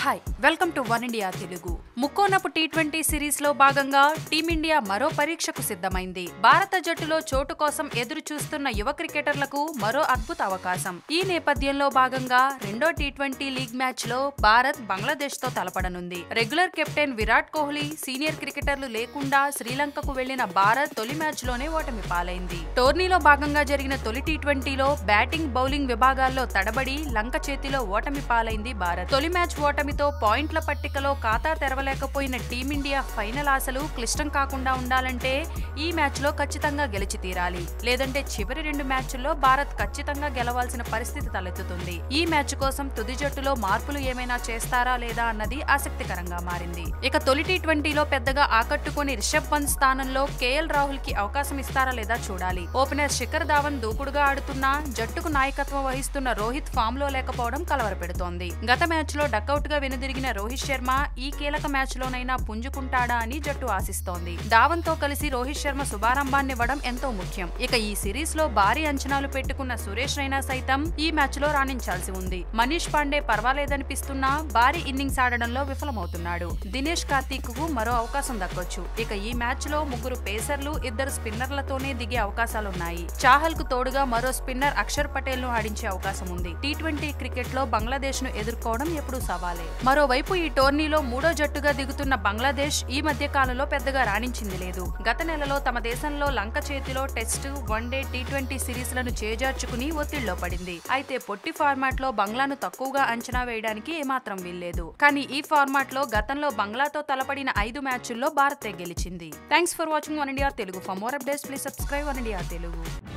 hi welcome to one India Telugu ముక్కోనపు T twenty series లో భాగంగా టీమిండియా మరో పరీక్షకు సిద్ధమైంది భారత జట్టులో చోటు కోసం ఎదురు చూస్తున్న యువ క్రికెటర్లకు మరో అద్భుత అవకాశం ఈ నేపథ్యంలో భాగంగా రెండో టీ ట్వంటీ లీగ్ మ్యాచ్ లో భారత్ బంగ్లాదేశ్ తో తలపడనుంది regular captain Virat Kohli senior క్రికెటర్లు లేకుండా శ్రీలంకకు వెళ్లిన భారత్ తొలి మ్యాచ్ లోనే ఓటమి పాలైంది టోర్నీలో భాగంగా జరిగిన తొలి టీ ట్వంటీలో బ్యాటింగ్ బౌలింగ్ విభాగాల్లో తడబడి లంక చేతిలో ఓటమి పాలైంది భారత్ తొలి మ్యాచ్ ఓటమితో పాయింట్ల పట్టికలో ఖాతా తెరవలేకపోయిన టీమిండియా ఫైనల్ ఆశలు క్లిష్టం కాకుండా ఉండాలంటే ఈ మ్యాచ్ లో ఖచ్చితంగా గెలిచి తీరాలి లేదంటే చివరి రెండు మ్యాచ్ల్లో భారత్ ఖచ్చితంగా గెలవాల్సిన పరిస్థితి తలెత్తుతుంది ఈ మ్యాచ్ కోసం తుది జట్టులో మార్పులు ఏమైనా చేస్తారా లేదా అన్నది ఆసక్తికరంగా మారింది ఇక తొలి టీ ట్వంటీలో పెద్దగా ఆకట్టుకుని రిషబ్ పంత్ స్థానంలో కేఎల్ రాహుల్ కి అవకాశం ఇస్తారా లేదా చూడాలి ఓపెనర్ శిఖర్ ధావన్ దూకుడుగా ఆడుతున్నా జట్టుకు నాయకత్వం వహిస్తున్న రోహిత్ ఫామ్ లో లేకపోవడం కలవరపెడుతోంది గత మ్యాచ్ లో డకౌట్ గా వెనుదిరిగిన రోహిత్ శర్మ ఈ కీలక మ్యాచ్ లోనైనా పుంజుకుంటాడా అని జట్టు ఆశిస్తోంది ధావన్ తో కలిసి రోహిత్ శర్మ శుభారంభాన్నివ్వడం ఎంతో ముఖ్యం ఇక ఈ సిరీస్ లో భారీ అంచనాలు పెట్టుకున్న సురేష్ రైనా సైతం ఈ మ్యాచ్ లో రాణించాల్సి ఉంది మనీష్ పాండే పర్వాలేదనిపిస్తున్నా భారీ ఇన్నింగ్స్ ఆడడంలో విఫలమవుతున్నాడు దినేష్ కార్తీక్ కు మరో అవకాశం దక్కొచ్చు ఇక ఈ మ్యాచ్ లో ముగ్గురు పేసర్లు ఇద్దరు స్పిన్నర్లతోనే దిగే అవకాశాలున్నాయి చాహల్ కు తోడుగా మరో స్పిన్నర్ అక్షర్ పటేల్ ను ఆడించే అవకాశం ఉంది టీ ట్వంటీ క్రికెట్ లో బంగ్లాదేశ్ ను ఎదుర్కోవడం ఎప్పుడూ సవాలే మరోవైపు ఈ టోర్నీలో మూడో జట్టుగా దిగుతున్న బంగ్లాదేశ్ ఈ మధ్య కాలంలో పెద్దగా రాణించింది లేదు గత నెలలో తమ దేశంలో లంక చేతిలో టెస్ట్ వన్డే టీ ట్వంటీ సిరీస్లను చేజార్చుకుని ఒత్తిడిలో పడింది అయితే పొట్టి ఫార్మాట్ లో బంగ్లాను తక్కువగా అంచనా వేయడానికి ఏమాత్రం వీల్లేదు కానీ ఈ ఫార్మాట్ లో గతంలో బంగ్లాతో తలపడిన ఐదు మ్యాచ్ల్లో భారతే గెలిచింది thanks for watching one India Telugu for more updates please subscribe one India Telugu